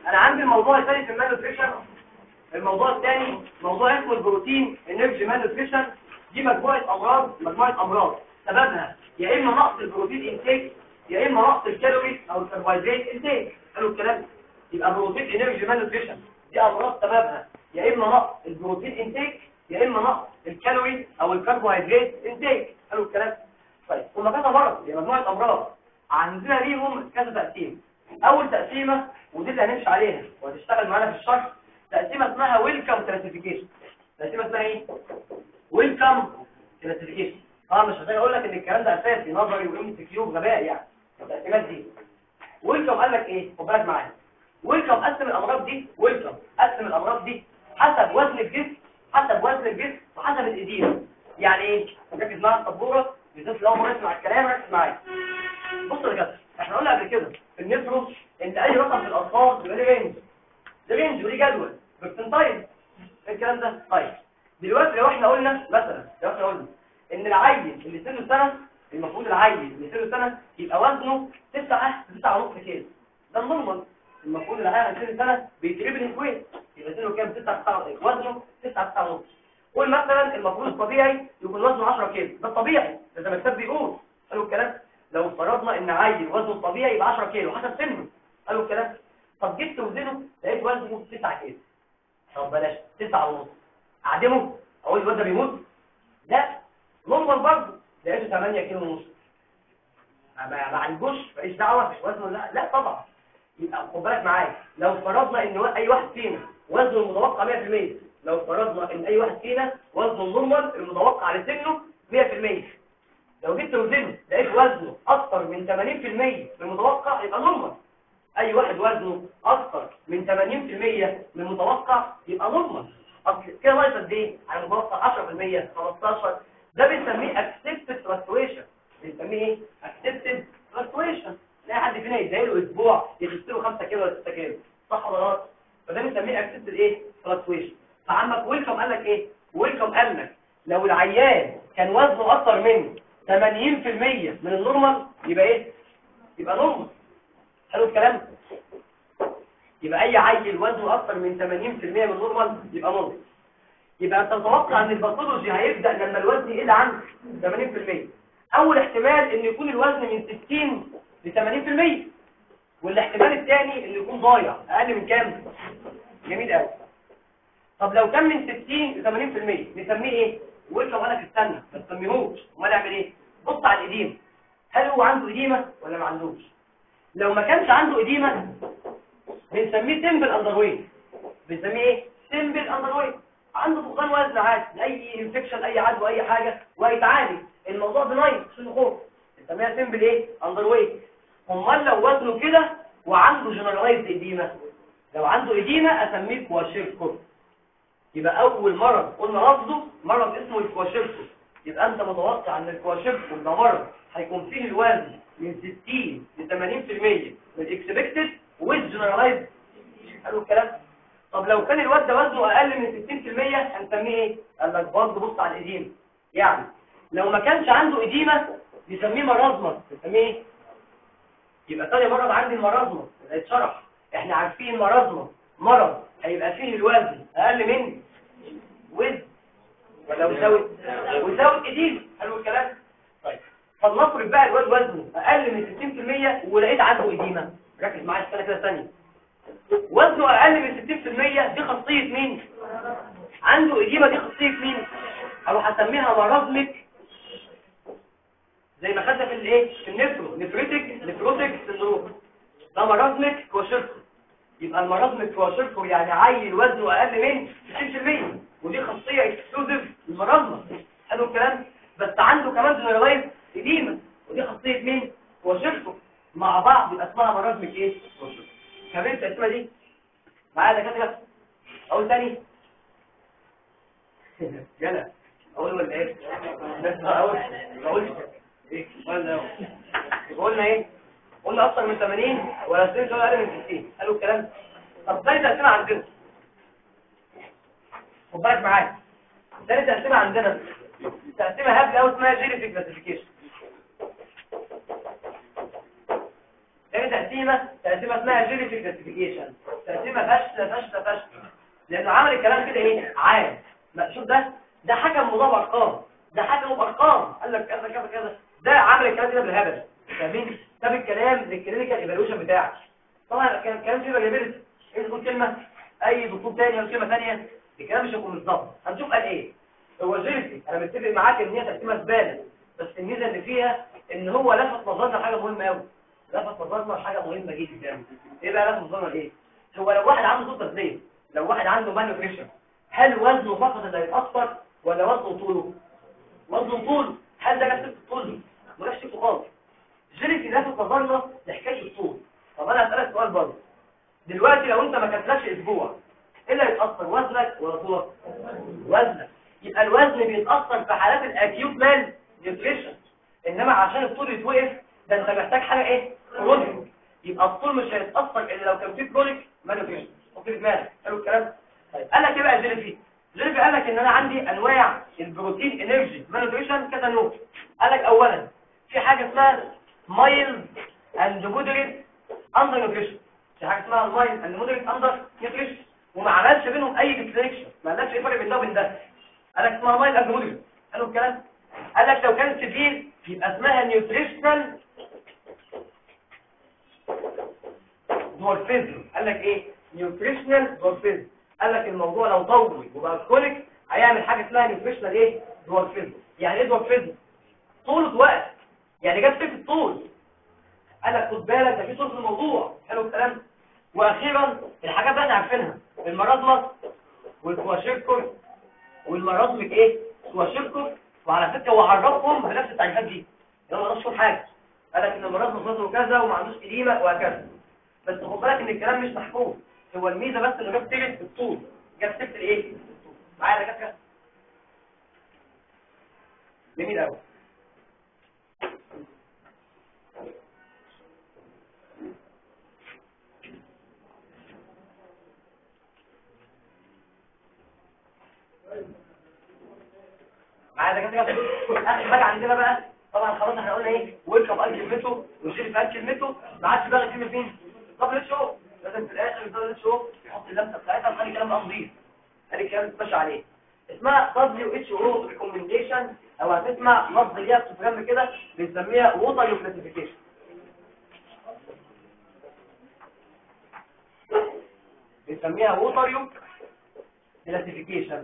انا عندي الموضوع الثاني في المالنيوتريشن الموضوع الثاني موضوع اسمه البروتين انرجي مالنيوتريشن دي مجموعه امراض مجموعه امراض سببها يا اما نقص البروتين انتاج يا اما نقص الكالوري او الكربوهيدرات انتاج حلو الكلام يبقى بروتين انرجي مالنيوتريشن دي امراض سببها يا اما نقص البروتين انتاج يا اما نقص الكالوري او الكربوهيدرات انتاج حلو الكلام طيب هما كذا مرض هي مجموعه امراض عندنا ليهم كذا تقسيم اول تقسيمه ودي اللي هنمشي عليها وهتشتغل معانا في الشرح تقسيمه اسمها ويلكم كلاسيفيكيشن تقسيمه اسمها ايه ويلكم كلاسيفيكيشن طبعا مش محتاج اقول لك ان الكلام ده اساسي نظري وام سي كيو غباء يعني التقسيمات دي ويلكم قال لك ايه خد بالك معايا ويلكم قسم الامراض دي ويلكم قسم الامراض دي حسب وزن الجسم حسب وزن الجسم وحسب الاديمه يعني ايه ركز معايا السبوره بالذات لو مريت مع الكلام ركز معايا بص يا كابتن احنا قلنا قبل كده في النفرو انت اي رقم في الاطفال بيبقى ليه رينج ده رينج وليه جدول بكتنتايل الكلام ده طيب دلوقتي لو احنا قلنا مثلا لو احنا قلنا ان العيل اللي سنه سنه المفروض العيل اللي سنه سنه يبقى وزنه 9 9 ونص كيلو ده النورمال المفروض العيل اللي سنه سنه بيتربل الكويت يبقى سنه كام 9 9 وزنه 9 9 ونص قول مثلا المفروض الطبيعي يكون وزنه 10 كيلو ده الطبيعي ده زي ما الكتاب بيقول قالوا الكلام لو افترضنا ان عيل وزنه الطبيعي يبقى 10 كيلو حسب سنه قالوا الكلام طب جبت وزنه لقيت وزنه 9 كيلو طب بلاش 9 ونص اعدمه اقول الواد ده بيموت لا نورمال برضه لقيته 8 كيلو ونص ما ما عندوش ماليش دعوه وزنه لا لا طبعا يبقى خد بالك معايا لو فرضنا ان اي واحد فينا وزنه المتوقع 100% لو فرضنا ان اي واحد فينا وزنه النورمال المتوقع لسنه 100% لو جبت وزنه لقيت وزنه اكتر من 80% من المتوقع يبقى نورمال اي واحد وزنه اكتر من 80% من المتوقع يبقى نورمال اصل كده ناقص قد ايه على المتوقع 10% 15 ده بنسميه accepted fluctuation بنسميه ايه accepted fluctuation تلاقي حد فينا يدعي له اسبوع يخس له 5 كيلو ولا 6 كيلو صح ولا غلط فده بنسميه accepted ايه fluctuation فعمك ويلكم قال لك ايه ويلكم قال لك لو العيان كان وزنه اكتر من 80% من النورمال يبقى ايه يبقى نورمال حلو الكلام يبقى اي عيل وزنه اكتر من 80% من النورمال يبقى نورمال يبقى انت تتوقع ان الباثولوجي هيبدا لما الوزن يقل عن 80% اول احتمال ان يكون الوزن من 60 ل 80% والاحتمال الثاني ان يكون ضايع اقل من كام جميل قوي طب لو كان من 60 ل 80% نسميه ايه وانت وانا استنى ما تسميهوش امال اعمل ايه بص على الاديمه هل هو عنده اديمه ولا ما عندوش لو ما كانش عنده اديمه بنسميه سيمبل اندرويت بنسميه ايه سيمبل اندرويت عنده فقدان وزن عادي اي انفكشن اي عدوى اي حاجه وهيتعالج الموضوع بنايم مش خوف بنسميها سيمبل ايه اندرويت امال لو وزنه كده وعنده جنرالايزد اديمه لو عنده اديمه اسميه كواشيركو يبقى اول مرض قلنا لفظه مرض اسمه الكواشيركو يبقى انت متوقع ان الكواشيركو ده مرض هيكون فيه الوزن من 60 ل 80% من الاكسبكتد والجنرالايزد قالوا الكلام طب لو كان الواد ده وزنه اقل من 60% هنسميه ايه قال لك برضه بص على الاديمه يعني لو ما كانش عنده اديمه نسميه مرضمه نسميه ايه يبقى تاني مرض عندي المرضمه اتشرح احنا عارفين مرضمه مرض هيبقى فيه الوزن اقل من وزن ولا وزاوت وزاوت اديمه حلو الكلام طيب فلنفرض بقى الواد وزنه اقل من 60% ولقيت عنده اديمه ركز معايا استنى كده ثانيه وزنه اقل من 60% دي خاصيه مين عنده اديمه دي خاصيه مين اروح اسميها مرضمك زي ما خدنا في الايه في النفرو نفريتك نفروتك سندروم ده مرضمك كواشيركو يبقى المرضمك كواشيركو يعني عيل وزنه اقل من 60% ودي خاصيه اكسكلوزيف للمرضمه حلو الكلام بس عنده كمان جنرالايز اديمه ودي خاصيه مين كواشيركو مع بعض يبقى اسمها مرضمك ايه كواشيركو فهمت الاسمه دي معايا دكاتره اقول تاني يلا اقول ولا ايه بس اقول اقول ايه ولا قلنا ايه قلنا اكتر من 80 ولا 60 ولا اقل من 60 قالوا الكلام طب ثاني تقسيمه عندنا خد بالك معايا ثاني تقسيمه عندنا تقسيمه هبله قوي اسمها جيريفيك كلاسيفيكيشن ثاني تقسيمه تقسيمه اسمها جيريفيك كلاسيفيكيشن تقسيمه فاشله فاشله فاشله لانه عمل الكلام كده ايه عام ما شوف ده ده حكم موضوع بارقام ده حكم بارقام قال لك كذا كذا كذا ده عمل الكلام كده بالهبل فاهمين ساب الكلام للكلينيكال ايفالويشن بتاعك طبعا كان الكلام فيه فاريبيلتي ايه تقول كلمه اي دكتور تاني يقول كلمه ثانيه الكلام مش هيكون بالظبط هنشوف قال ايه هو جيرتي انا متفق معاك ان هي تقسيمه زباله بس الميزه اللي فيها ان هو لفت نظرنا لحاجه مهمه قوي لفت نظرنا لحاجه مهمه جدا ايه بقى لفت نظرنا لايه هو لو واحد عنده صوت تغذيه لو واحد عنده مالنيوتريشن هل وزنه فقط اللي هيتاثر ولا وزنه طوله وزنه طوله هل ده نفس الطول ما جابش سيرته خالص جيرتي لفت نظرنا لحكايه الطول طب انا هسالك سؤال برضه دلوقتي لو انت ما كتلكش اسبوع ايه اللي هيتاثر وزنك ولا طولك وزنك يبقى الوزن بيتاثر في حالات الاكيوت مان نيوتريشن انما عشان الطول يتوقف ده انت محتاج حاجه ايه كرونيك يبقى الطول مش هيتاثر الا لو كان فيه كرونيك مان نيوتريشن اوكي دماغك حلو الكلام طيب قال لك ايه بقى جيليفي جيليفي قال لك ان انا عندي انواع البروتين انرجي مان نيوتريشن كذا نوع قال لك اولا في حاجه اسمها مايل اند مودريت اندر نيوتريشن في حاجه اسمها مايل اند مودريت اندر نيوتريشن وما عملش بينهم اي ديفليكشن ما قالكش ايه فرق بين ده وبين ده قال لك اسمها مايل اند مودريت حلو الكلام قال لك لو كانت سيفير يبقى اسمها نيوتريشنال دورفيزم قال لك ايه نيوتريشنال دورفيزم قال لك الموضوع لو طول وبقى كوليك هيعمل حاجه اسمها نيوتريشنال ايه دورفيزم يعني ايه دورفيزم طول وقت يعني جاب سيف الطول قال لك خد بالك ده في طول في الموضوع حلو الكلام واخيرا الحاجات بقى احنا عارفينها المرازمه والكواشيركور والمرازمك ايه كواشيركور وعلى فكره هو عرفهم بنفس التعريفات دي يعني ما قالش حاجه قال لك ان المرض مصدره كذا وما عندوش قديمه وهكذا بس خد بالك ان الكلام مش محكوم هو الميزه بس انه جاب سيره الطول جاب سيره الايه معايا يا دكاتره جميل قوي معايا دكاتره اخر حاجه عندنا بقى طبعا خلاص احنا قلنا ايه ويلكم قال كلمته وشريف قال كلمته ما عادش بقى كلمه فين طب ليش شو لازم في الاخر يفضل ليش شو يحط اللمسه بتاعتها وخلي الكلام ده نظيف خلي الكلام يتمشى عليه اسمها دبليو اتش او ريكومنديشن او هتسمع لفظ ليها بتتكلم كده بنسميها ووتر يو كلاسيفيكيشن بنسميها ووتر يو كلاسيفيكيشن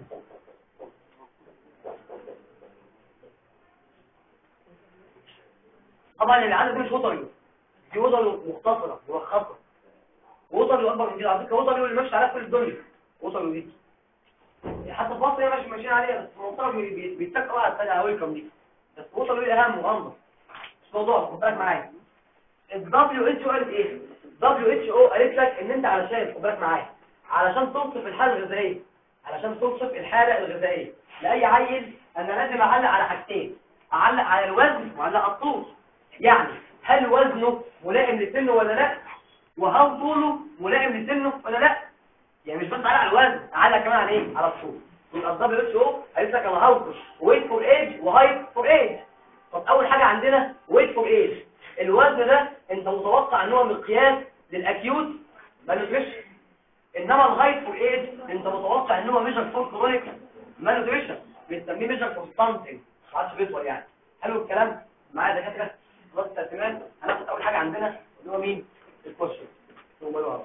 طبعا اللي عنده دي مش وطري دي وطري مختصرة ملخصة وطري اكبر من كده على فكره وطري اللي ماشي عليها كل الدنيا وطري دي حتى في مصر هي ماشي ماشيين عليها بس وطري بيتكوا على الثانيه ويلكم دي بس وطري دي اهم وانضف مش موضوع خد بالك معايا الدبليو اتش او قالت ايه دبليو اتش او قالت لك ان انت علشان خد بالك معايا علشان توصف الحاله الغذائيه علشان توصف الحاله الغذائيه لاي عيل انا لازم اعلق على حاجتين اعلق على الوزن واعلق على الطول يعني هل وزنه ملائم لسنه ولا لا وهل طوله ملائم لسنه ولا لا يعني مش بس على الوزن على كمان على ايه على الطول يبقى الدبليو اتش او قالت لك انا هوصف ويت فور ايج وهايت فور ايج طب اول حاجه عندنا ويت فور ايج الوزن ده انت متوقع ان هو مقياس للاكيوت مالنيوتريشن انما الهايت فور ايج انت متوقع ان هو ميجر فور كرونيك مالنيوتريشن بنسميه ميجر فور ستانتنج ما عادش بيطول يعني حلو الكلام معايا دكاتره خلاص الترتيبات هناخد اول حاجه عندنا اللي هو مين الكوشن ثم له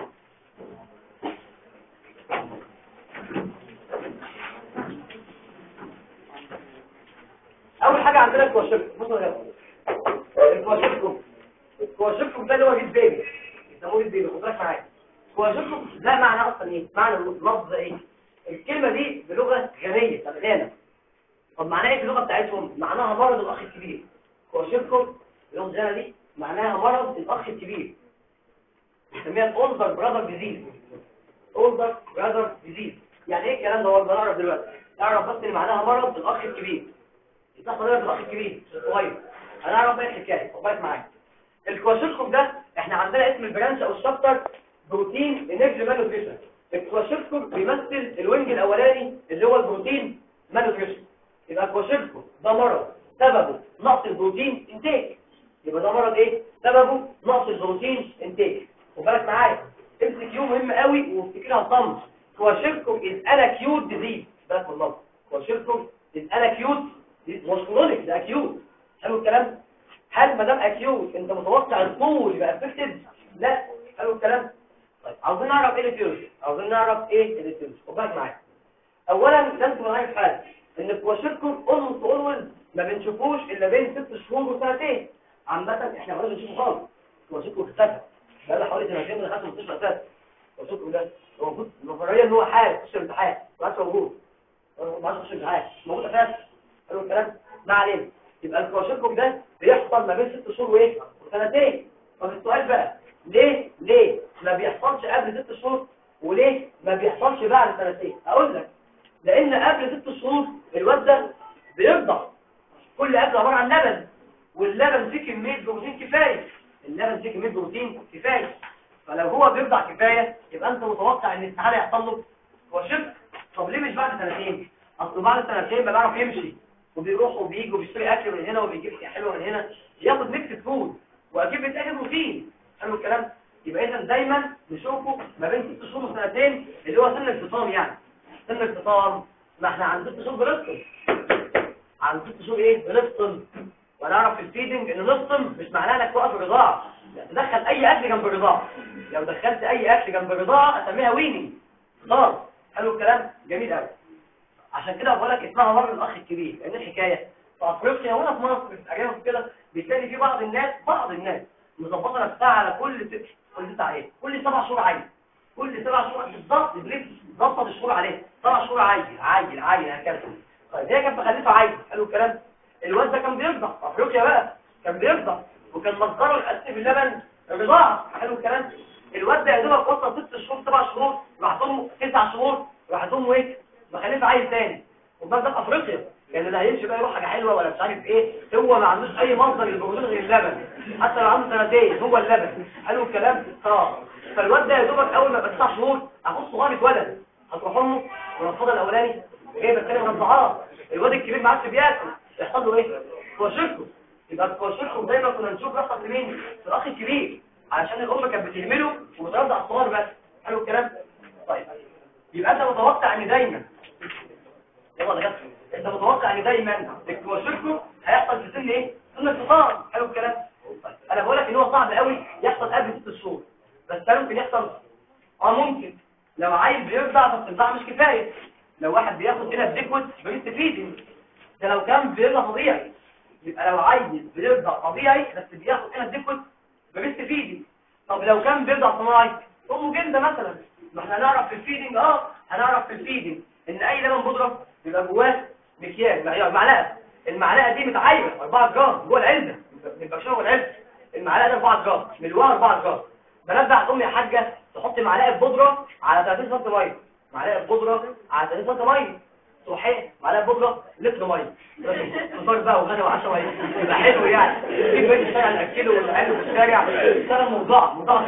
اول حاجه عندنا الكوشن بصوا يا الكوشن الكوشن ده اللي هو البيبي يسموه البيبي خد بالك معايا الكوشن ده معناه اصلا ايه معنى اللفظ ايه الكلمه دي بلغه غنيه طب غانا طب معناها ايه في اللغه بتاعتهم معناها مرض الاخ الكبير كوشنكم اللغه الغانا دي معناها مرض الاخ الكبير بنسميها اولدر براذر ديزيز اولدر براذر ديزيز يعني ايه الكلام ده هو نعرف دلوقتي نعرف بس ان معناها مرض الاخ الكبير يصح لنا الاخ الكبير الصغير هنعرف بقى الحكايه خد بالك معايا الكواشيركم ده احنا عندنا اسم البرانش او الشابتر بروتين انرجي مالوتريشن الكواشيركم بيمثل الوينج الاولاني اللي هو البروتين مالوتريشن يبقى الكواشيركم ده مرض سببه نقص البروتين انتاج يبقى ده مرض ايه سببه نقص البروتين انتاج خد بالك معايا امسك ام كيو مهم قوي وافتكرها صم كواشيركوم از الاكيوت ديزيز بالك والله كواشيركوم از الاكيوت مش كرونيك ده اكيوت حلو الكلام هل ما دام اكيوت انت متوقع الطول يبقى افكتد لا حلو الكلام طيب عاوزين نعرف ايه الاتيولوجي عاوزين نعرف ايه الاتيولوجي خد بالك معايا اولا لازم تبقى عارف حاجه ان كواشيركوم اولموست اولويز ما بنشوفوش الا بين ست شهور وسنتين عامه احنا ما بنشوفه خالص كواشيركوم اختفى بقى له حوالي سنتين من خمسة مستشفى اساسا كواشيركوم ده هو موجود نظريا ان هو حال تخش الامتحان ما عادش موجود ما عادش تخش الامتحان موجود اساسا حلو الكلام ما علينا يبقى الكواشيركوم ده بيحصل ما بين ست شهور وايه وسنتين طب السؤال بقى ليه ليه ما بيحصلش قبل ست شهور وليه ما بيحصلش بعد سنتين اقول لك لان قبل ست شهور الواد ده بيرضع كل اكل عباره عن لبن واللبن فيه كميه بروتين كفايه اللبن فيه كميه بروتين كفايه فلو هو بيرضع كفايه يبقى انت متوقع ان استحاله يحصل له كواشيرك طب ليه مش بعد سنتين اصل بعد سنتين ما بيعرف يمشي وبيروح وبيجي وبيشتري اكل من هنا وبيجيب حاجه حلوه من هنا ياخد ميكس فود واكيد بيتاكل بروتين حلو الكلام يبقى اذا دايما نشوفه ما بين ست شهور وسنتين اللي هو سن الفطام يعني سن الفطام ما احنا عند ست شهور بنفطم عند ست شهور ايه بنفطم ونعرف في الفيدنج ان نفطم مش معناه انك توقف الرضاعه تدخل اي اكل جنب الرضاعه لو دخلت اي اكل جنب الرضاعه اسميها ويني خلاص حلو الكلام جميل قوي عشان كده بقول لك اسمها مر الاخ الكبير لان الحكايه في افريقيا وهنا في مصر في اجانب كده بتلاقي في بعض الناس بعض الناس مظبطه نفسها على كل ست كل ست عيل كل سبع شهور عيل كل سبع شهور بالظبط بليك ظبط الشهور عليه سبع شهور عيل عيل عيل هكذا طيب هي كانت مخلفه عيل حلو الكلام الواد ده كان بيرضع في افريقيا بقى كان بيرضع وكان مصدره الاساسي في اللبن الرضاعه حلو الكلام الواد ده يا دوبك وصل ست شهور سبع شهور راح امه تسع شهور راح امه ايه مخلفه عيل تاني وبقى ده في افريقيا يعني اللي هيمشي بقى يروح حاجه حلوه ولا مش عارف ايه هو ما عندوش اي مصدر للبروتين غير اللبن حتى لو عنده سنتين هو اللبن حلو الكلام اه فالواد ده يا دوبك اول ما بقى تسع شهور اخو صغير اتولد هتروح امه ورفضها الاولاني جايبه الثاني مرضعاه الواد الكبير ما عادش بياكل يحصل له ايه كواشيركو يبقى الكواشيركو دايما كنا نشوف يحصل في مين في الاخ الكبير علشان الام كانت بتهمله وبترضع الصغار بس حلو الكلام طيب يبقى انت متوقع ان دايما يلا ده جت انت متوقع ان دايما الكواشيركو هيحصل في سن ايه سن الفطام حلو الكلام طيب انا بقول لك ان هو صعب قوي يحصل قبل ست شهور بس ده ممكن يحصل اه ممكن لو عيل بيرضع فالترضاع مش كفايه لو واحد بياخد هنا بديكوت بيستفيد ده لو كان بيرضع طبيعي يبقى لو عيل بيرضع طبيعي بس بياخد هنا بديكوت بيستفيد طب لو كان بيرضع صناعي امه جلده مثلا ما احنا هنعرف في الفيدنج اه هنعرف في الفيدنج ان اي لبن بودره بيبقى جواه مكياج معيار معلقه المعلقه دي متعايره 4 جرام جوه العلبه بيبقى شغل العلبه المعلقه دي 4 جرام ملواها 4 جرام بنبه امي يا حاجه تحط معلقه بودره على 30 سم ميه معلقه بودره على 30 سم ميه تروح ايه معلقه بودره لتر ميه فطار بقى وغدا وعشاء ميه يبقى حلو يعني تجيب بيت الشارع ناكله ونعمله في الشارع اشتغل موضوع موضوع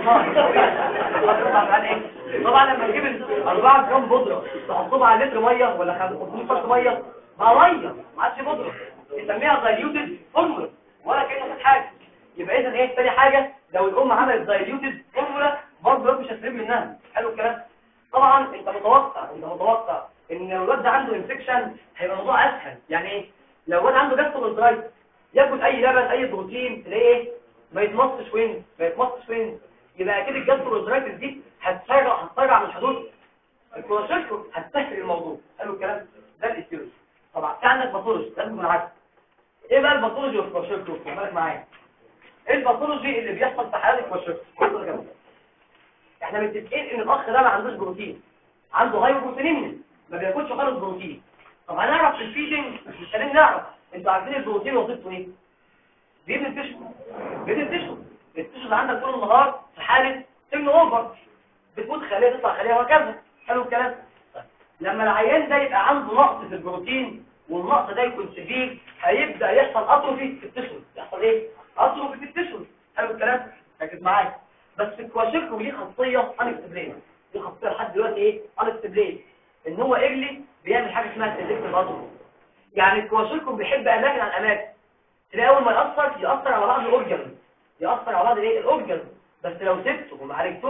صناعي طبعا لما تجيب ال 4 جرام بودره تحطهم على لتر ميه ولا 500 سم ميه ما ميه ما عادش بودره نسميها دايليوتد فورمولا ولا كانه خد حاجه يبقى اذا ايه تاني حاجه لو الام عملت دايليوتد فورمولا برضه مش هتسيب منها حلو الكلام طبعا انت متوقع انت متوقع ان لو الواد ده عنده انفكشن هيبقى الموضوع اسهل يعني ايه لو الواد عنده جاستروانترايتس ياكل اي لبن اي بروتين تلاقيه ايه ما يتمصش وين ما يتمصش وين يبقى اكيد الجاستروانترايتس دي هتسرع هتسرع من حدوث الكولاشيركو هتسهل الموضوع حلو الكلام ده الاستيرويد طبعا في عندك باثولوجي لازم تكون عارف ايه بقى الباثولوجي اوف الكولاشيركو خد بالك معايا ايه الباثولوجي اللي بيحصل في حالات الكولاشيركو احنا متفقين ان الاخ ده ما عندوش بروتين عنده هايبوبروتينيميا ما بياكلش خالص بروتين طب هنعرف في الفيدنج مش قادرين نعرف انتوا عارفين البروتين وظيفته ايه بيبني التشو بيبني التشو التشو اللي عندك طول النهار في حاله سن اوفر بتموت خليه تطلع خليه وهكذا حلو الكلام طيب. لما العيان ده يبقى عنده نقص في البروتين والنقص ده يكون سبيل هيبدا يحصل اتروفي في التشو يحصل ايه اتروفي في التشو حلو الكلام ركز معايا بس الكواشيركو ليه خاصيه انكتبلين دي خاصيه لحد دلوقتي ايه انكتبلين ان هو ايرلي بيعمل حاجه اسمها سيلكتيف اتروفي يعني الكواشيركو بيحب اماكن عن اماكن تلاقي اول ما ياثر ياثر على بعض الاورجن ياثر على بعض الايه الاورجن بس لو سبته وما عالجتوش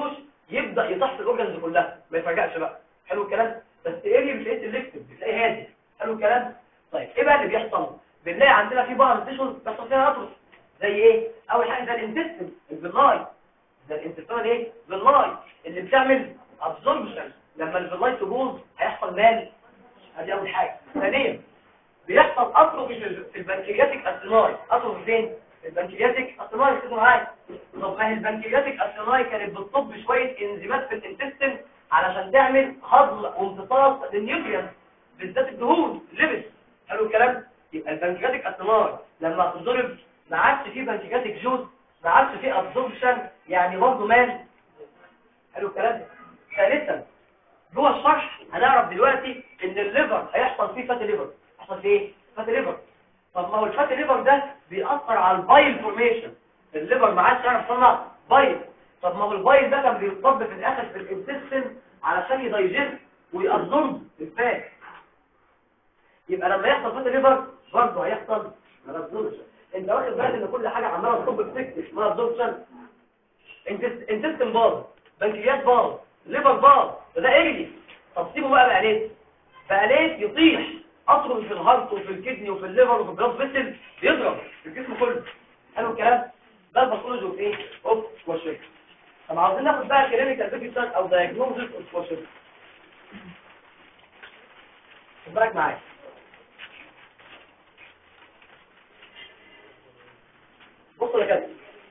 يبدا يطح في الاورجنز كلها ما يفرجعش بقى حلو الكلام بس ايه بتلاقيه سيلكتيف بتلاقيه هادي حلو الكلام طيب ايه بقى اللي بيحصل بنلاقي عندنا في بعض التيشوز بيحصل فيها اطرس زي ايه اول حاجه زي الانتستين الفيلاي ده الانتستين ايه فيلاي اللي بتعمل ابزوربشن لما الفيلاي تبوظ هيحصل مال ادي اول حاجه ثانيا بيحصل اطروفي في البنكرياتيك اسيناي اطروفي فين في البنكرياتيك اسيناي ركزوا معايا طب ما هي البنكرياتيك اسيناي كانت بتصب شويه انزيمات في الانتستين علشان تعمل هضم وامتصاص للنيوتريانت بالذات الدهون اللبس حلو الكلام يبقى البنكرياتيك اسيناي لما تضرب ما عادش فيه بنكرياتيك جوز ما عادش فيه ابزوربشن يعني برضه مال حلو الكلام ثالثا جوه الشرح هنعرف دلوقتي ان الليفر هيحصل فيه فات ليفر يحصل فيه ايه فات ليفر طب ما هو الفات ليفر ده بيأثر على البايل فورميشن الليفر ما عادش يعرف يصنع بايل طب ما هو البايل ده كان بيتصب في الاخر في الانتستين علشان يدايجست ويأبزورب الفات يبقى لما يحصل فات ليفر برضه هيحصل ابزوربشن انت واخد بالك ان كل حاجه عماله تصب في سكتك ما ابزوربشن انتستين باظ بنكرياس باظ ليفر باظ ده ايرلي طب سيبه بقى بقليت بقليت يطيح اطرد في الهارت وفي الكدني وفي الليفر وفي البلاد فيسل بيضرب في الجسم كله حلو الكلام ده الباثولوجي اوف ايه اوف كواشيك طب عاوزين ناخد بقى كلينيكال بيكتشر او دايجنوزس اوف كواشيك خد بالك معايا بصوا يا كده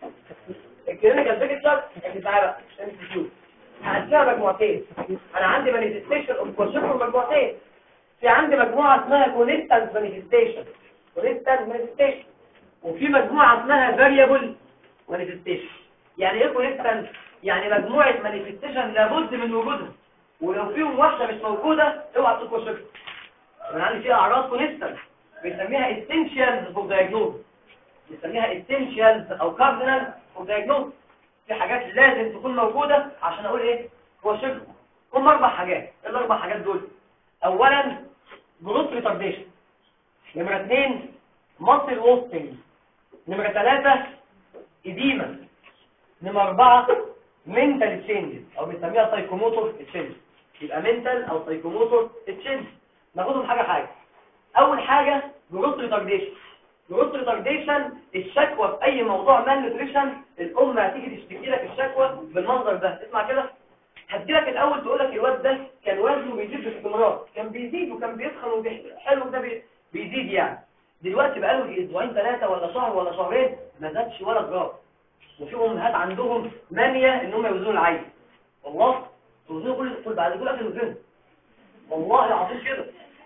الكلينيكال بيكتشر انت تعالى عشان تشوف هقسمها مجموعتين انا عندي مانيفستيشن اوف كواشيك مجموعتين في عندي مجموعه اسمها كونستانت مانيفستيشن كونستانت مانيفستيشن وفي مجموعه اسمها فاريبل مانيفستيشن يعني ايه كونستانت يعني مجموعه مانيفستيشن لابد من وجودها ولو فيهم واحده مش موجوده اوعى تقول كواشيك انا عندي فيها اعراض كونستانت بنسميها essentials for diagnosis بنسميها essentials او cardinal for diagnosis في حاجات لازم تكون موجودة عشان اقول ايه هو شكل هم اربع حاجات ايه الاربع حاجات دول اولا جروث ريتارديشن نمرة اثنين مصل ووستنج نمرة ثلاثة اديمة نمرة اربعة منتال تشينجز او بنسميها سايكوموتور تشينج يبقى منتال او سايكوموتور تشينج ناخدهم حاجة حاجة اول حاجة جروث ريتارديشن جروث ريتارديشن الشكوى في اي موضوع مال نوتريشن الام هتيجي تشتكي لك الشكوى بالمنظر ده اسمع كده هتجي لك الاول تقول لك الواد ده كان وزنه بيزيد باستمرار كان بيزيد وكان بيتخن وحلو ده بي... بيزيد يعني دلوقتي بقى له اسبوعين ثلاثه ولا شهر ولا شهرين ما زادش ولا جرام وفي امهات عندهم مانيا ان هم يوزنوا العيل والله توزنوا كل كل بعد كل اكل وزنه والله العظيم كده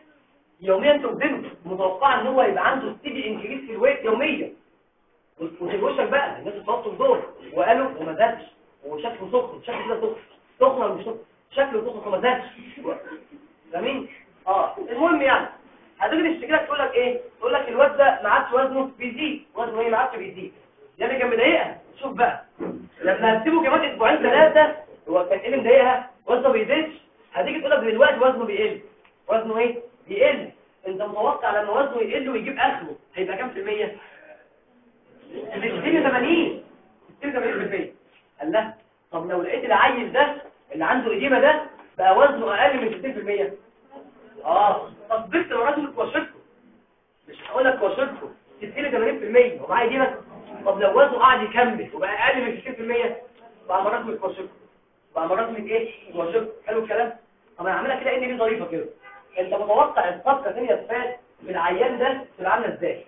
يوميا توزنه متوقع ان هو يبقى عنده ستيدي انكريس في الويت يوميا وتلوشك بقى الناس اتفضلوا دول وقالوا وما زادش وشكله سخن شكله كده سخن سخن ولا مش سخن شكله سخن وما زادش فاهمين اه المهم يعني هتيجي تشتكي لك تقول لك ايه تقول لك الواد ده ما عادش وزنه بيزيد وزنه ايه ما عادش بيزيد ده اللي كان مضايقها شوف بقى لما هتسيبه كمان اسبوعين ثلاثه هو كان ايه اللي مضايقها وزنه ما بيزيدش هتيجي تقول لك دلوقتي وزنه بيقل وزنه ايه بيقل انت متوقع لما وزنه يقل ويجيب اخره هيبقى كام في المية 60 80 60 80% قال لا طب لو لقيت العيل ده اللي عنده اديمه ده بقى وزنه اقل من 60% اه طب بس لو راجل كواشرته مش هقول لك كواشرته 60 80% ومعاه اديمه طب لو وزنه قاعد يكمل وبقى اقل من 60% بقى مرات من كواشرته بقى مرات من ايه كواشرته حلو الكلام طب انا عاملها كده ان دي ظريفه كده انت متوقع الصفقه ثانيه تفات في العيان ده تبقى عامله ازاي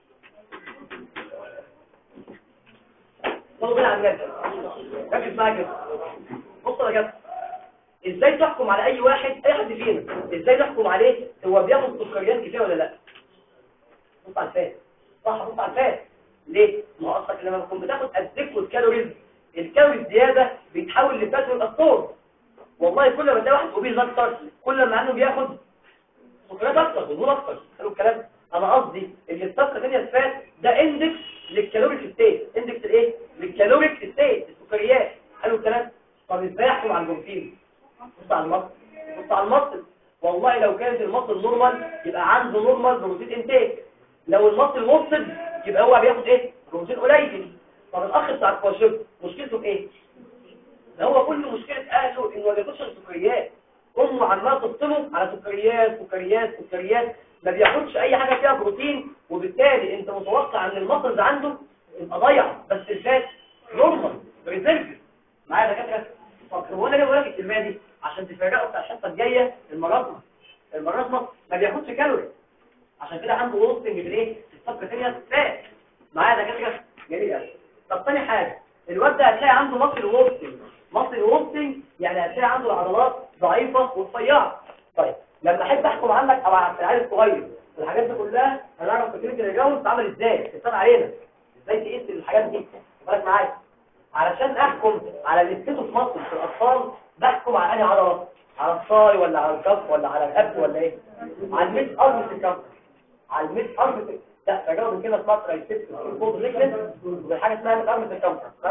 طلب كده على الناس ركز معايا كده بص يا جدع ازاي تحكم على اي واحد اي حد فينا ازاي تحكم عليه هو بياخد سكريات كتير ولا لا بص على الفات صح بص على الفات ليه ما هو اصلك لما تكون بتاخد اديكوت كالوريز الكالوري الزياده بيتحول لفات والاسطور والله كل ما تلاقي واحد اوبيز اكتر كل ما عنه بياخد سكريات اكتر ودهون اكتر حلو الكلام انا قصدي ان الصفقه ثانيه الفات ده اندكس للكالوريك ستيت اندكس الايه للكالوريك ستيت السكريات حلو الكلام طب ازاي احكم على البروتين بص على المصل بص على المصل والله لو كانت المصل نورمال يبقى عنده نورمال بروتين انتاج لو المصل مفسد يبقى هو بياخد ايه بروتين قليل طب الاخ بتاع الكواشيب مشكلته في ايه ده هو كل مشكله اهله انه ما بياكلش السكريات امه عماله تفطمه على سكريات سكريات سكريات ما بياخدش اي حاجه فيها بروتين وبالتالي انت متوقع ان المصل عنده يبقى ضيع بس الفات نورمال ريزيرف معايا دكاتره طب هو انا ليه بقول لك الكلمه دي عشان تفرقوا بتاع الحصه الجايه المرضى المرضى ما بياخدش كالوري عشان كده عنده ووستنج بالايه السبكتيريا فات معايا دكاتره جميل قوي طب ثاني حاجه الواد ده هتلاقي عنده مصل ووستنج مصل ووستنج يعني هتلاقي عنده العضلات ضعيفه ورفيعه طيب لما احب احكم عنك او على العيال الصغير الحاجات دي كلها هنعرف فكره الجو بتتعمل ازاي تستنى علينا ازاي تقيس الحاجات دي بالك معايا علشان احكم على الاستيتو في مصر في الاطفال بحكم على انهي عضله على الصاي ولا على الكف ولا على الاب ولا ايه على الميت ارم الكف على الميت ارم لا تجاوب من كده اسمها ترايسيبس فود ريكنس وحاجه اسمها ميت ارم الكف بس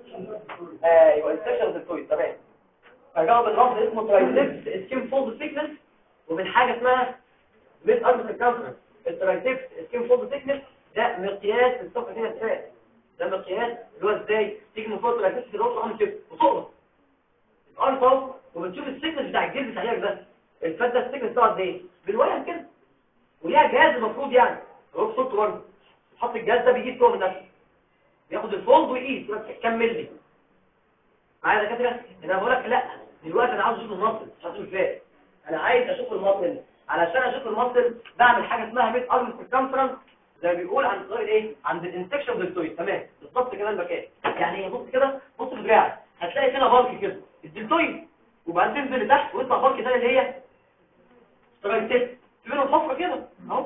ايوه السكشن الكويس تمام تجاوب الرفض اسمه ترايسيبس اسكيم فولد سيكنس ومن حاجه اسمها ميت ارم الكف الترايسيبس اسكيم فولد سيكنس ده مقياس السكر هنا الثالث ده مقياس اللي هو ازاي تيجي من فوق ترايسيبس في الوسط عامل كده وتقرص الارض اهو وبنشوف السيكنس بتاع الجلد بتاعك ده الفات ده السيكنس بتاعه قد ايه بالوهم كده وليها جهاز المفروض يعني هو صوته برضه تحط الجهاز ده بيجيب جوه من نفسه بياخد الفولد ويقيس كمل لي معايا دكاتره انا بقول لك لا دلوقتي انا عاوز اشوف المصل مش عاوز اشوف الفات انا عايز اشوف المصل علشان اشوف المصل بعمل حاجه اسمها ميت ارم سيركمفرنس زي ما بيقول عند طريق ايه عند الانسكشن دلتويد تمام بالظبط كده المكان يعني بص كده بص في دراعك هتلاقي فينا بلك كده الدلتويد وبعدين تنزل لتحت ويطلع بلك تاني اللي هي سترايتات في منهم حفره كده اهو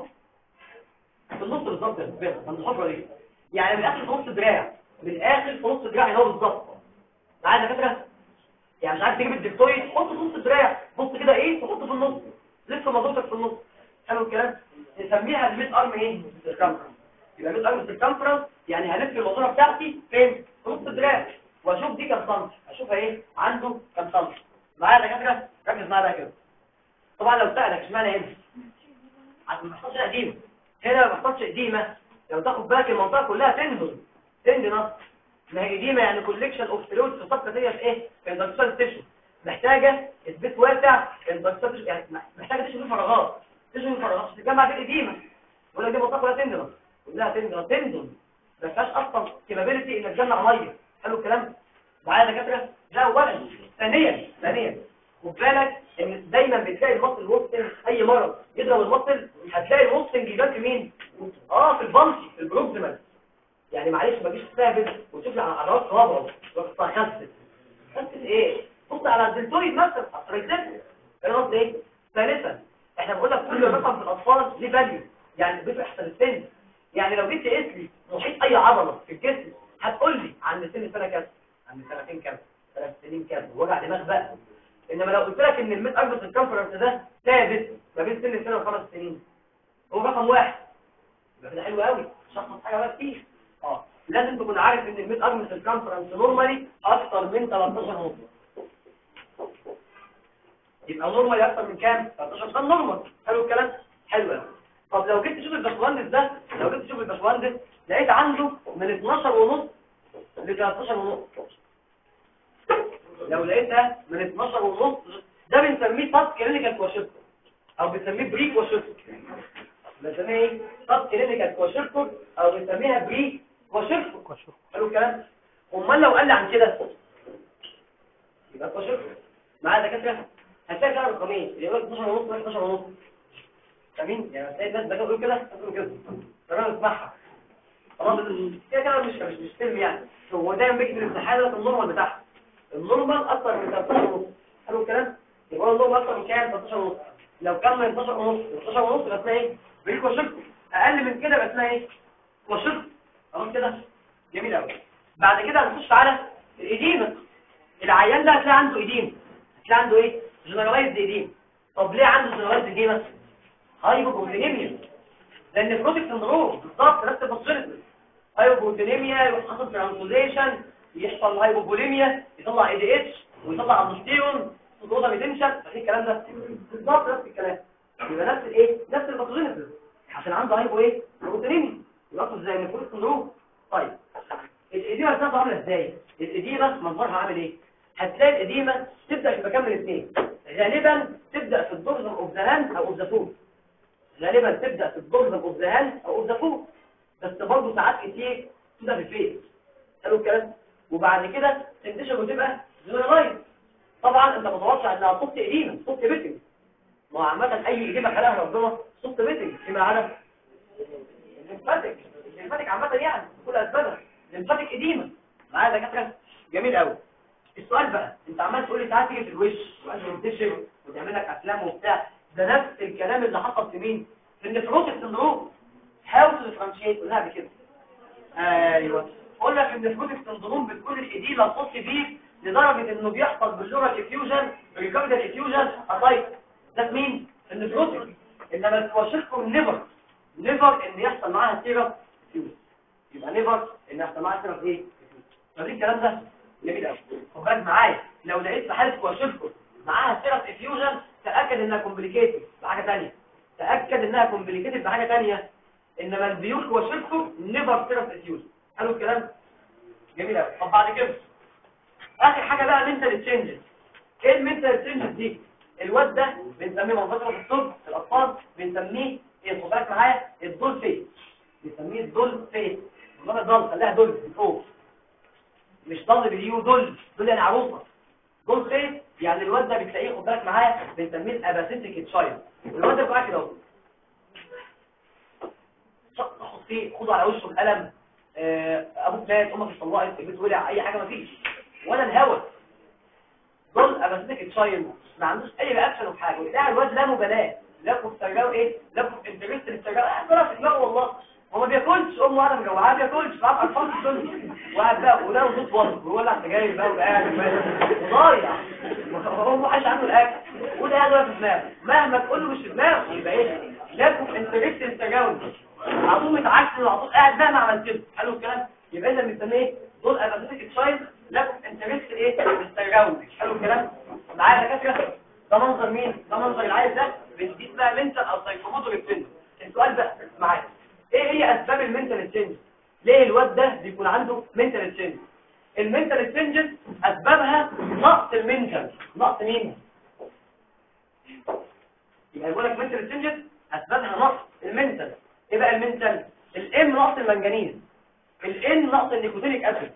في النص بالظبط كده عند الحفره دي يعني من اخر في نص دراع من الاخر في نص دراع هو بالظبط معايا دكاتره يعني مش عارف تجيب الدلتويد حطه في نص الدراع بص كده ايه تحطه في النص لسه مضغوطك في النص حلو الكلام نسميها الميد ارم ايه سيركمفرنس يبقى ميد ارم سيركمفرنس يعني هلف الموضوع بتاعتي فين في نص الدراع واشوف دي كام سم اشوفها ايه عنده كام سم معايا يا دكاتره ركز معايا بقى كده طبعا لو سالك اشمعنى هنا عشان ما يحصلش قديمه هنا ما يحصلش قديمه لو تاخد بالك المنطقه كلها تنزل تندن ما هي قديمه يعني كوليكشن اوف فلويد في الصفقه دي في ايه في الاندكشن ستيشن محتاجه اثبات واسع الاندكشن يعني محتاجه تشوف فراغات تشوف فراغات تجمع في القديمه ولا دي منطقه كلها تندن كلها تندن تندن ما فيهاش اصلا كابابيلتي انك تجمع ميه حلو الكلام معايا دكاتره ده اولا ثانيا ثانيا خد بالك ان دايما بتلاقي المصل الوسطن اي مرض يضرب المصل هتلاقي الوسطن بيبان في مين اه في البلسي في البروكسيمال يعني معلش ما تجيش تستهبل وتشوف لي على عضلات صوابعه وتقطع خمسه خمسه ايه بص على الدلتويد مثلا الترايسيبس انا قصدي ايه ثالثا احنا بنقول لك كل رقم في الاطفال ليه فاليو يعني بيفرق احسن السن يعني لو جيت تقيس لي محيط اي عضله في الجسم هتقول لي عند سن سنه كام عند سنتين كام ثلاث سنين كام وجع دماغ بقى انما لو قلت لك ان الميت اربس الكونفرنس ده ثابت ما بين سن السنه وخمس سنين هو رقم واحد يبقى كده حلو قوي شخص حاجه بقى كتير اه لازم تكون عارف ان الميت اربس الكونفرنس نورمالي اكتر من 13 ونص يبقى نورمال اكتر من كام 13 ده نورمال حلو الكلام حلو قوي طب لو جيت تشوف الباشمهندس ده لو جيت تشوف الباشمهندس لقيت عنده من 12 ونص ل 13 ونص لو لقيتها من 12 ونص ده بنسميه تاسك كلينيكال كواشيرتور او بنسميه بري كواشيرتور بنسميه ايه تاسك كلينيكال كواشيرتور او بنسميها بري كواشيرتور حلو الكلام امال لو قال لي عن كده يبقى كواشيرتور معايا دكاتره هتلاقي فيها رقمين يقول لك 12 ونص 12 ونص فاهمين يعني هتلاقي الناس بقى بيقولوا كده بيقولوا كده تمام اسمعها خلاص كده كده مش مش مش فيلم يعني هو دايما بيجي في الامتحان ده النورمال بتاعها النورمال اكتر من 13 ونص حلو الكلام يبقى النورمال اكتر من كام 13 ونص لو كان من 12 ونص 12 ونص يبقى اسمها ايه بريك وشرط اقل من كده يبقى اسمها ايه وشرط خلاص كده جميل قوي بعد كده هنخش على الاديمه العيان ده هتلاقي عنده اديمه هتلاقي عنده ايه جنرالايزد اديمه طب ليه عنده جنرالايزد اديمه هايبوبروتينيميا لان فروتك سندروم بالظبط نفس البوستيريتي هايبوبروتينيميا يروح حاصل ترانسفوزيشن يحصل هايبوبوليميا يطلع اي دي اتش ويطلع الدوستيرون الجلوكوز ريتنشن ايه الكلام ده بالظبط نفس الكلام يبقى نفس الايه نفس الباثوجينيسيس عشان عنده هايبو ايه بروتينيميا يبقى زي الفروت سندروم طيب الاديمه بتاعته عامله ازاي الاديمه منظرها عامل ايه هتلاقي الاديمه تبدا في مكان من الاثنين غالبا تبدا في الدورزم اوف ذا هاند او اوف ذا فوت غالبا تبدا في الدورزم اوف ذا هاند او اوف ذا فوت بس برضه ساعات كتير تبدا في الفيس حلو الكلام وبعد كده تنتشر وتبقى جنرالايز طبعا انت متوقع انها صوت اديمه صوت بيتنج ما هو عامه اي اديمه خلقها ربنا صوت بيتنج فيما عدا الليمفاتيك الليمفاتيك عامه يعني كل اسبابها الليمفاتيك اديمه معايا دكاتره جميل قوي السؤال بقى انت عمال تقول لي تعالى تيجي في الوش وانت تنتشر وتعمل لك افلام وبتاع ده نفس الكلام اللي حصل في مين في النفروتيك سندروم هاو تو ديفرنشيت قلناها قبل كده ايوه اقول لك ان النفروتيك سندروم بتكون الاديمه تخص بيه لدرجه انه بيحصل باللورال افيوجن بالكابيتال افيوجن اطايت ده مين النفروتيك انما الكواشيكوم نيفر نيفر ان يحصل معاها سيرة فيوز يبقى نيفر ان يحصل معاها سيرة ايه فدي الكلام ده جميل قوي خد بالك معايا لو لقيت في حاله كواشيكوم معاها سيرة افيوجن تاكد انها كومبليكيتد بحاجه ثانيه تاكد انها كومبليكيتد بحاجه ثانيه انما البيوت كواشيكوم نيفر سيرة افيوجن حلو الكلام جميل قوي طب بعد كده اخر حاجه بقى منتال تشينجز ايه المنتال تشينجز دي الواد ده بنسميه منفصل في الطب في الاطفال بنسميه ايه خد بالك معايا الدول فيس بنسميه الدول فيس والله دول خليها دول فوق مش ضل باليو دول دول يعني عروسه دول فيس يعني الواد ده بتلاقيه خد بالك معايا بنسميه الاباسيتيك تشايلد الواد ده بقى كده اهو شق خد فيه خده على وشه القلم آه، ابوك مات امك اتطلقت البيت ولع اي حاجه مفيش ولا الهوا دول اباسيتيك تشايلد ما عندوش اي رياكشن في حاجه بتاع الواد لا مبالاه لا بتسترجعوا ايه لا بتنترست للترجعوا انا في دماغه والله هو ما بياكلش امه انا مجوعاه ما بياكلش بقى قرفان في الدنيا وقاعد بقى وده صوت وصف ويولع سجاير بقى وقاعد وضايع هو ما حدش عنده الاكل وده قاعد في دماغه مهما تقول له مش في دماغه يبقى ايه لا بتنترست للترجعوا على طول متعكس على طول قاعد مهما عملت له حلو الكلام يبقى اذا بنسميه ايه دول اباسيتيك تشايلد لا انترست ايه للترجعوا حلو الكلام معايا دكاتره ده منظر مين ده منظر العيل ده دي اسمها منتال او سايكوموتور تشينج السؤال بقى معايا ايه هي اسباب المنتال تشينج ليه الواد ده بيكون عنده منتال تشينج المنتال تشينج اسبابها نقص المنتال نقص مين يبقى يقول لك منتال تشينج اسبابها نقص المنتال ايه بقى المنتال الام نقص المنجنيز الان نقص النيكوتينيك اسيد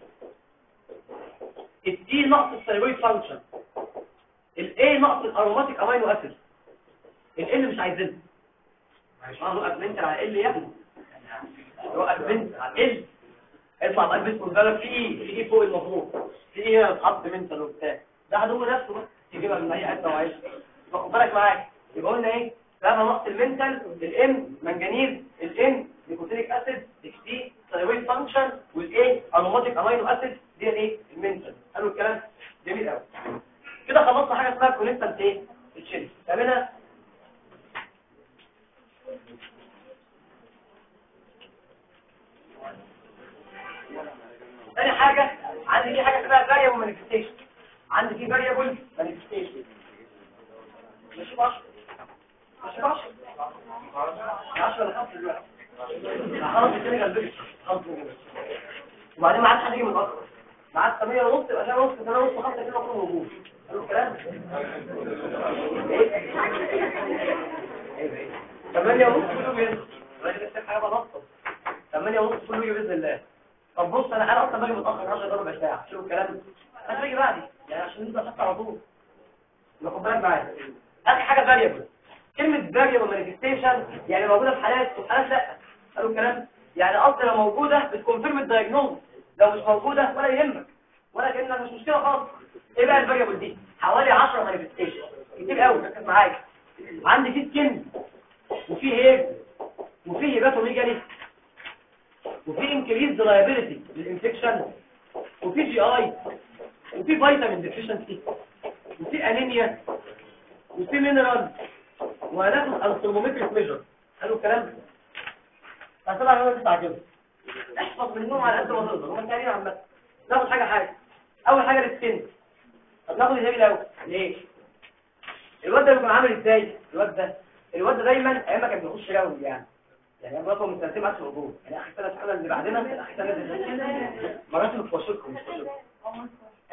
التي نقص الثيرويد فانكشن الاي نقص الاروماتيك امينو اسيد ال مش عايزينها مش عاوز اوقف بنت على ال يا ابني اوقف بنت على ال اطلع بقى البنت بالك في ايه في ايه فوق المفروض في ايه هنا اتحط بنت وبتاع ده عدو نفسه بقى تجيبها من اي حته وعايش خد بالك معايا يبقى قلنا ايه ده نقص المنتال الام منجنيز الام نيكوتينيك اسيد التي ثايرويد فانكشن والايه اروماتيك امينو اسيد دي الايه المنتال حلو الكلام جميل قوي كده خلصنا حاجه اسمها كونستانت ايه الشيل تعملها ثاني حاجة عندي في حاجة اسمها variable manifestation عندي في variable manifestation ماشي باشا ماشي باشا 10 ولا 5 دلوقتي خلاص الدنيا جنبك خلاص وبعدين ما عادش هتيجي متأخر ما عادش 8 ونص يبقى 8 ونص 8 ونص 5 كده كله موجود حلو الكلام ايه 8 ونص كله بينزل الراجل لسه حاجه بنصب 8 ونص كله يجي باذن الله طب بص انا انا اصلا باجي متاخر 10 ربع ساعه شوف الكلام انا باجي بعدي يعني عشان انت خدت على طول خد بالك معايا اخر حاجه فاريبل كلمه فاريبل مانيفستيشن يعني موجوده في حالات وفي حالات لا قالوا الكلام يعني اصلا لو موجوده بتكونفيرم الدايجنوز لو مش موجوده ولا يهمك ولا كانك مش مشكله خالص ايه بقى الفاريبل دي حوالي 10 مانيفستيشن كتير قوي ركز معايا عندي في سكين وفي هيب وفي هيباتوميجالي وفي انكريز لايبيليتي للانفكشن وفي جي اي وفي فيتامين ديفيشنسي وفي انيميا وفي مينرال وهناخد الثرمومتريك ميجر حلو الكلام فطبعا انا تسعه كده احفظ منهم على قد ما تقدر هم تقريبا عامه ناخد حاجه حاجه اول حاجه السكين طب ناخد الهيب الاول ليه الواد ده بيكون عامل ازاي الواد ده الواد ده دايما ايام ما كان بيخش راوند يعني يعني انا بطلب من سنتين عشر وجوه يعني اخر سنه السنه اللي بعدنا اخر سنه مراتب بتوصلكم مش توصلكم ايوه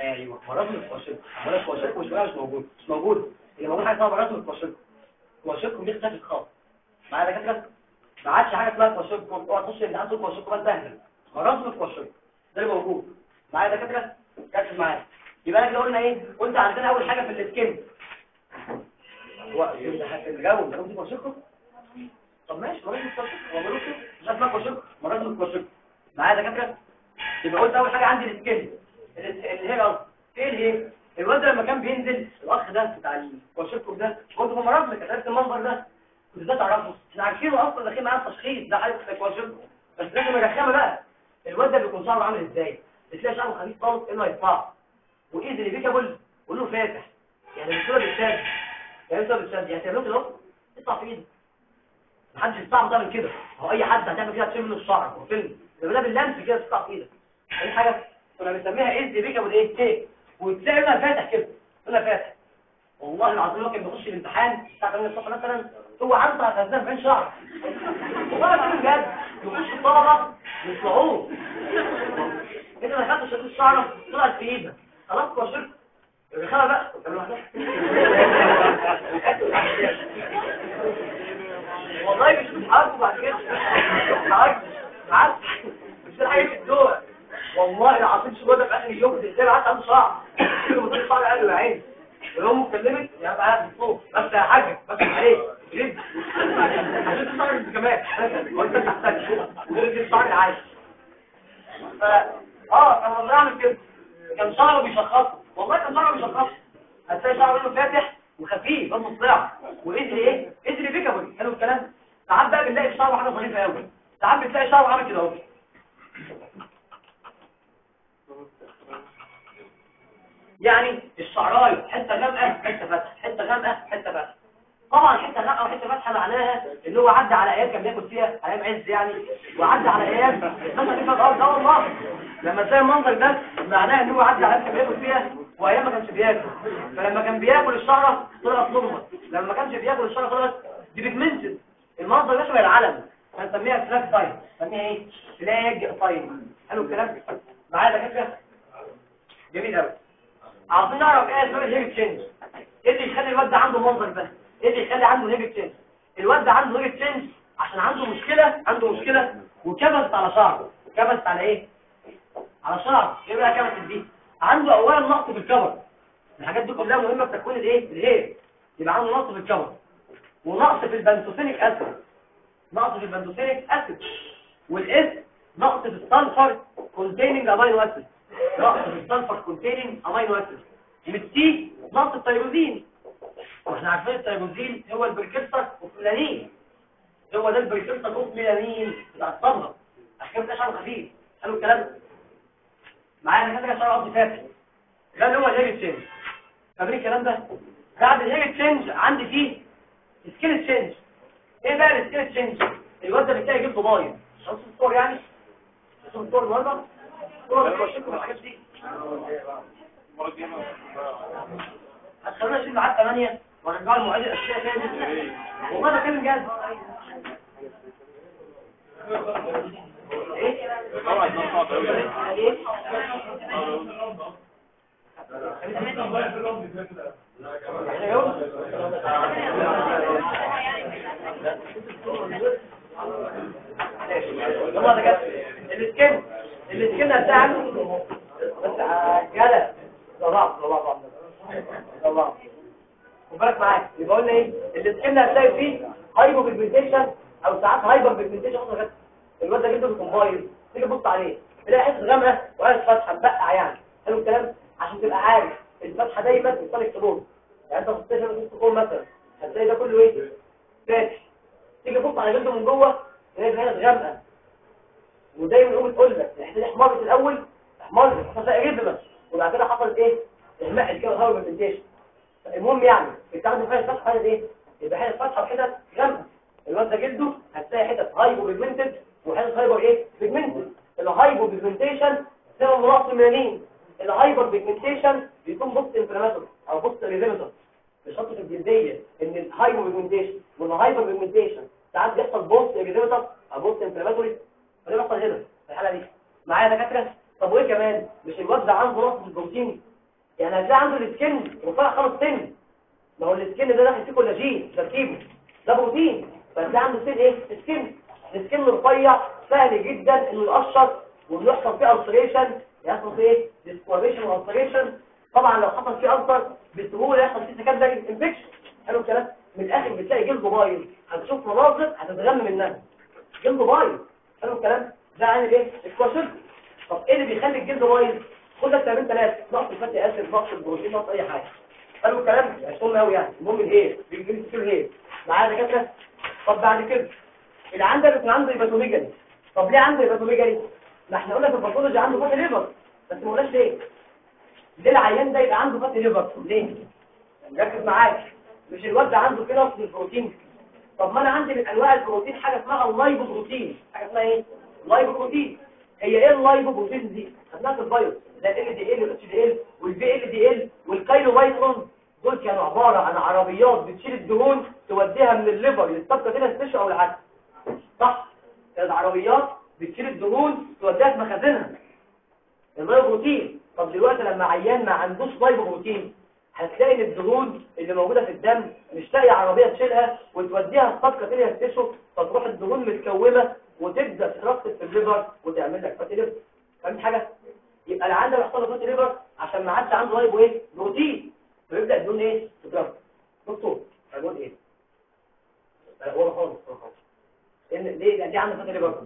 مراسم الكواشيكو مراسم الكواشيكو مش مش موجود مش موجود اللي موجود حاجه اسمها مراسم الكواشيكو الكواشيكو دي اختفت خالص معايا دكاتره ما عادش حاجه اسمها كواشيكو اوعى تخش الامتحان تقول كواشيكو بس سهل مراسم الكواشيكو ده اللي موجود معايا دكاتره ركز معايا يبقى احنا كده قلنا ايه قلت عندنا اول حاجه في السكين هو الجو ده قلت كواشيكو طب ماشي مراسم الكواشيكو هو ملوش مش اسمها كواشيكو مراسم الكواشيكو معايا دكاتره يبقى قلت اول حاجه عندي السكين اللي هي قصدي ايه اللي هي الواد لما كان بينزل الاخ ده بتاع الكواشيكو ده كنت في مرافق كتبت المنظر ده كنت ده تعرفه احنا عارفينه اصلا داخلين معاه التشخيص ده حاله الكواشيكو بس لازم الرخامه بقى الواد ده بيكون شعره عامل ازاي بتلاقي شعره خفيف خالص انه يطلع وايد اللي بيكابل وله فاتح يعني الصوره بتشد يعني الصوره بتشد يعني تعملوا كده اهو يطلع في ايدك محدش يستعمل تعمل كده هو اي حد هتعمل كده تشيل منه الشعر هو فيلم ده باللمس كده تطلع في ايدك اي حاجه كنا بنسميها ايد بيكابل ايه ايه وتلاقي لونها فاتح كده لونها فاتح والله العظيم هو كان بيخش الامتحان الساعه 8 الصبح مثلا هو عنده خزان في عين شعر والله بتكلم بجد يخش الطلبه يطلعوه انت ما خدتش شريط الشعر طلعت في ايدك خلاص كوشرت الرخامه بقى والله مش بتحاربوا بعد كده معاك معاك مش ده حاجه في الدور والله العظيم شو ده في اخر اليوم ازاي قعدت عنده شعر كل ما تطلع شعر قال له يا عيني ولو اتكلمت يا بقى قاعد بالصوت بس يا حاج بس عليك جد عشان تشعر انت كمان وانت تحتاج غير الشعر العادي ف اه كان بنعمل كده كان شعره بيشخصه والله كان شعره بيشخصه هتلاقي شعره منه فاتح وخفيف بس مصلع واذري ايه اذري بيكابل حلو الكلام ساعات بقى بنلاقي في شعره حاجه ظريفه قوي ساعات بتلاقي شعره عامل كده اهو يعني الشعرايه حته غامقه حته فاتحه حته غامقه حته فاتحه طبعا حته غامقه وحته فاتحه معناها ان هو عدى على ايام كان بياكل فيها ايام عز يعني وعدى على ايام مثلا كده اه ده والله لما تلاقي المنظر ده معناه ان هو عدى على ايام كان بياكل فيها وايام ما كانش بياكل فلما كان بياكل الشعره طلعت نورمال لما ما كانش بياكل الشعره طلعت دي بيجمنتد المنظر ده شبه العلم هنسميها فلاك ساين نسميها ايه فلاج ساين حلو الكلام معايا دكاتره جميل قوي عاوزين نعرف ايه اسباب الهيبك تشينج ايه اللي يخلي الواد ده عنده المنظر ده ايه اللي يخلي عنده هيبك تشينج الواد ده عنده هيبك تشينج عشان عنده مشكله عنده مشكله وكبست على شعره كبست على ايه على شعره ايه بقى كبست دي عنده اولا نقص في الكبر الحاجات دي كلها مهمه في تكوين الايه الهير يبقى عنده نقص في الكبر ونقص في البنتوثينيك اسيد نقص في البنتوثينيك اسيد والاس نقص في السلفر كونتيننج امينو اسيد نقص في السلفر كونتيننج امينو اسيد والتي نقص التيروزين واحنا عارفين التيروزين هو البريكرسر اوف ميلانين هو ده البريكرسر اوف ميلانين بتاع الصبغه عشان كده شعره خفيف حلو الكلام معايا انا كده شعره قصدي فاتح ده اللي هو الهير تشينج فاهمين الكلام ده بعد الهير تشينج عندي فيه سكيل تشينج ايه بقى السكيل تشينج الواد ده بتلاقي جلده بايظ مش هنصف الصور يعني شوف الصور النهارده صور بتوشكم الحاجات دي هتخلونا نشيل معاد 8 ونرجع المواعيد الاساسيه تاني والله بكلم جد ايه ايه والله ده جد الاسكن الاسكن بتاعك بس عجله ضرب ضرب ضرب وبالك معايا يبقى قلنا ايه الاسكن هتلاقي فيه هايبو بيجمنتيشن او ساعات هايبر بيجمنتيشن خصوصا غد الواد ده جدا بيكون بايظ تيجي تبص عليه تلاقي حته غامقه وعايز فتحه مبقع يعني حلو الكلام عشان تبقى عارف الفتحه دايما بتوصل اكتبوز يعني انت في الستيشن في مثلا هتلاقي ده كله ايه فاتح تيجي تبص على جلده من جوه تلاقي في حته غامقه ودايما يقوم تقول لك احنا دي احمرت الاول احمرت حصل ريزمس وبعد كده حصلت ايه اهماء كده هايبر بيجمنتيشن المهم يعني بتاخد فيها فتحه حاجه ايه يبقى حته فتحه وحتت غامقه الواد ده جلده هتلاقي حتت هايبو بيجمنتد وحتت هايبر ايه بيجمنتد الهايبو بيجمنتيشن ده مناقص الميلانين الهايبر بيجمنتيشن بيكون بوست انفلاماتوري او بوست ريزيمتر بشرط في الجلديه ان الهايبو بيجمنتيشن والهايبر بيجمنتيشن ساعات بيحصل بوست ريزيمتر او بوست انفلاماتوري فده بيحصل هنا في الحاله دي معايا دكاتره طب وايه كمان مش الواد ده عنده نقص في البروتين يعني هتلاقي عنده السكن رفيع خالص سن ما هو السكن ده داخل فيه كولاجين تركيبه ده بروتين فهتلاقي عنده سن ايه سكن السكن رفيع سهل جدا انه يقشر وانه يحصل فيه التريشن يحصل فيه ايه ديسكواليشن والتريشن طبعا لو حصل فيه التر بسهوله يحصل فيه سكندري انفكشن حلو الكلام من الاخر بتلاقي جلده بايظ هتشوف مناظر هتتغم منها جلده بايظ حلو الكلام ده عامل ايه الكواشن طب ايه اللي بيخلي الجلد بايظ خد لك تمرين ثلاثه نقص الفتي اسيد نقص البروتين نقص اي حاجه حلو الكلام مش مهم قوي يعني المهم الايه بيجي كتير ايه معايا دكاتره طب بعد كده اللي عندك بيكون عنده هيباتوميجالي طب ليه عنده هيباتوميجالي ما احنا قلنا في الباثولوجي عنده فاتي ليفر بس ما قلناش ليه ليه العيان ده يبقى عنده فاتي ليفر ليه ركز معايا مش الواد ده عنده كده نقص البروتين طب ما انا عندي من انواع البروتين حاجه اسمها اللايبو بروتين حاجه اسمها ايه اللايبو بروتين هي ايه اللايبو بروتين دي خدناها في البايو زي ال دي ال والاتش دي ال والبي ال دي ال والكايلو بايترون دول كانوا عباره عن عربيات بتشيل الدهون توديها من الليفر للطبقه كده السيشن او العكس صح كانت عربيات بتشيل الدهون توديها في مخازنها اللايبو بروتين طب دلوقتي لما عيان ما عندوش لايبو بروتين هتلاقي ان الدهون اللي موجوده في الدم مش لاقي عربيه تشيلها وتوديها الصفقه تانية تستشو فتروح الدهون متكومه وتبدا تترسب في الليفر وتعمل لك فاتي ليفر فهمت حاجه يبقى اللي عنده بيحصل له فاتي ليفر عشان ما عادش عنده لايبو ايه بروتين فيبدا الدهون ايه تترسب دكتور هقول ايه هو خالص خالص ان ليه دي عنده فاتي ليفر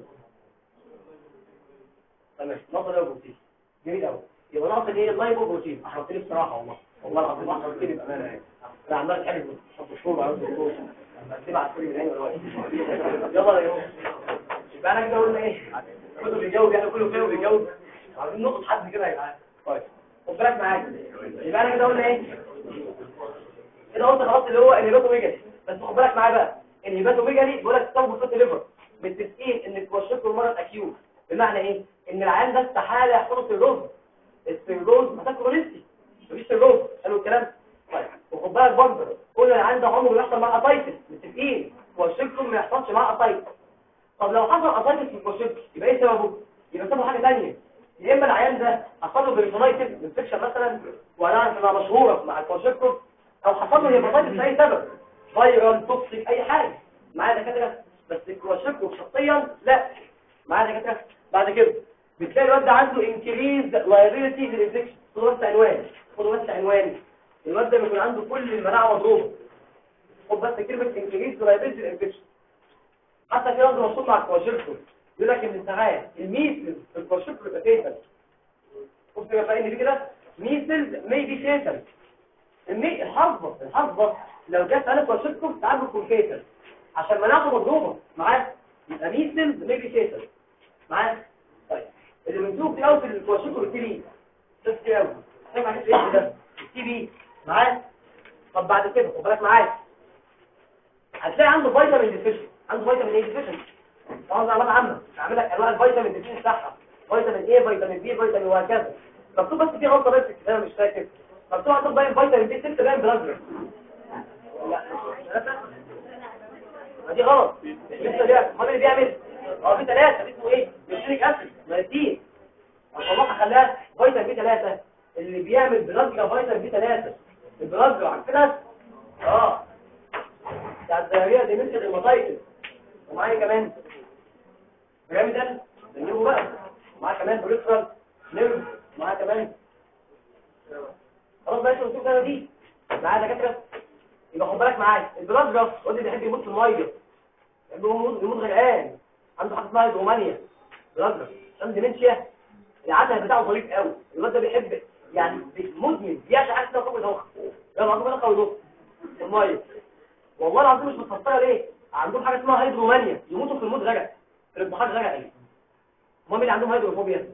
تمام نقطه ده بروتين جميل قوي يبقى نقطه ايه اللايبو بروتين احط لي بصراحه والله والله العظيم احنا قلت لي بامانه يعني انا عمال اتحرج من الشهور على الدكتور لما تبعت كل من عيني ولا يلا يا يوم يبقى انا كده قلنا ايه كله بيجاوب يعني كله فيه بيجاوب عايزين نقطه حد كده يا جدعان طيب خد بالك معايا يبقى انا كده قلنا ايه كده قلت خلاص اللي هو الهيباتوميجالي بس خد بالك معايا بقى الهيباتوميجالي بيقول لك تسبب فات ليفر متفقين ان توشكوا المرض اكيوت بمعنى ايه ان العيان ده استحاله يحصل له سيروز السيروز محتاج كوليستي مفيش سيروز حلو الكلام طيب وخد بالك برضه كل اللي عنده عمره بيحصل معاه اسايتس متفقين توشككم ما يحصلش معاه اسايتس طب لو حصل اسايتس في الكوشك يبقى ايه سببه يبقى سببه حاجه ثانيه يا اما العيان ده حصل له بريتونايتس انفكشن مثلا وانا عارف انها مشهوره مع الكوشكتوم او حصل له هيباتايتس لاي سبب فيرال توكسيك اي حاجه معايا دكاتره بس الكوشكتوم شخصيا لا معايا دكاتره بعد كده بتلاقي الواد ده عنده انكريز لايبيليتي للانفكشن خدوا بس عنوان خدوا بس عنوان الواد ده بيكون عنده كل المناعه مضروبه خد بس كلمه انكريز لايبيليتي للانفكشن حتى في رمز مشهور مع الكواشيرتو يقول لك ان ساعات الميسل في الكواشيرتو بيبقى فيتال شفت بقى فاهم دي كده ميسل مي بي فيتال المي الحظه الحظه لو جت على الكواشيرتو ساعات بتكون فيتال عشان مناعته مضروبه معاك يبقى ميسل مي بي فيتال معاك طيب اللي بنشوف في اول في الكواشيرتو التي بي ده كتير قوي فاهم عليك ايه ده التي بي معاك طب بعد كده خد بالك معايا هتلاقي عنده فيتامين ديفيشن عنده فيتامين ايه ديفيشن طبعا معلومات عامه هعمل لك انواع الفيتامين ديفيشن بتاعها فيتامين ايه فيتامين بي فيتامين وهكذا مكتوب بس في غلطه بس انا مش فاكر مكتوب عندك باين فيتامين بي 6 باين بلازما لا ما دي غلط لسه ده ما اللي بيعمل اه في ثلاثه اسمه ايه بيشريك اسيد مالتين الله خلاها فيتامين بي 3 اللي بيعمل بلازما فيتامين بي 3 البلازما عارفينها اه بتاع الدهرية دي مثل المطايتس ومعايا كمان بيراميدال نجيبه بقى ومعايا كمان بريفرال نيرف ومعايا كمان خلاص بقى نشوف كده دي معايا دكاتره يبقى خد بالك معايا البلازما قلت لي بيحب يموت في الميه بيحب يموت يموت غرقان عنده حاجه اسمها هيدرومانيا بلازما عنده ديمنشيا العدد بتاعه ظريف قوي الواد ده بيحب يعني مدمن بيعشق حاجه اسمها قوه ضغط يلا عنده قوه ضغط في الميه والله العظيم مش متفسره ليه عندهم حاجه اسمها هيدرومانيا يموتوا في الموت غرق في الامتحان غرق ايه امال اللي عندهم هيدروفوبيا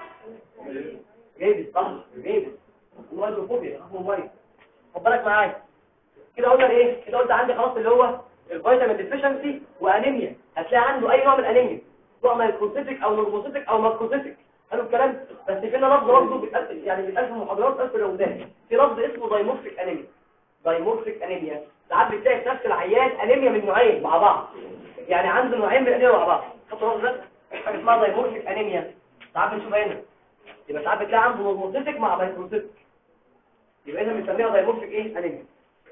جايب صح جايب هو هيدروفوبيا اسمه ميه خد بالك معايا كده قلنا ايه كده قلت عندي خلاص اللي هو الفيتامين ديفيشنسي وانيميا هتلاقي عنده اي نوع من الانيميا نوع مايكروسيتك او نورموسيتك او ماكروسيتك حلو الكلام بس فينا لفظ برضه بيتقال يعني بيتقال في المحاضرات بيتقال في الروندات في لفظ اسمه دايمورفيك انيميا دايمورفيك انيميا ساعات بتلاقي في نفس العيان انيميا من نوعين مع بعض يعني عنده نوعين من الانيميا مع بعض خدوا بالك ده حاجه اسمها دايمورفيك انيميا ساعات بنشوفها هنا يبقى ساعات بتلاقي عنده نورموسيتك مع مايكروسيتك يبقى اذا بنسميها دايمورفيك ايه انيميا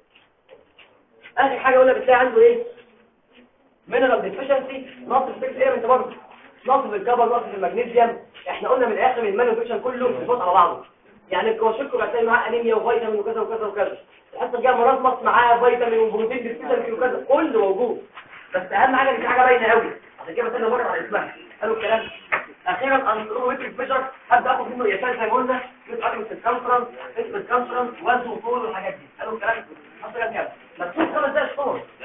اخر حاجه قلنا بتلاقي عنده ايه مينرال ديفيشنسي نقص في السكس ايه انت برضه نقص في الكبر نقص في المغنيسيوم احنا قلنا من الاخر المال نيوتريشن كله بيفوت على بعضه يعني الكواشيكو هتلاقي معاه انيميا وفيتامين وكذا وكذا وكذا تحس الجامعه مرطمط معاه فيتامين وبروتين ديفيشنسي وكذا كله موجود بس اهم حاجه ان في حاجه باينه قوي عشان كده مثلا مره على اسمها حلو الكلام اخيرا انترومتريك فيشر هبدا اخد منه قياسات زي ما قلنا نسبه اتم الكونفرنس نسبه الكونفرنس وزن وطول والحاجات دي حلو الكلام حصل كام كام مكتوب خمس دقايق شهور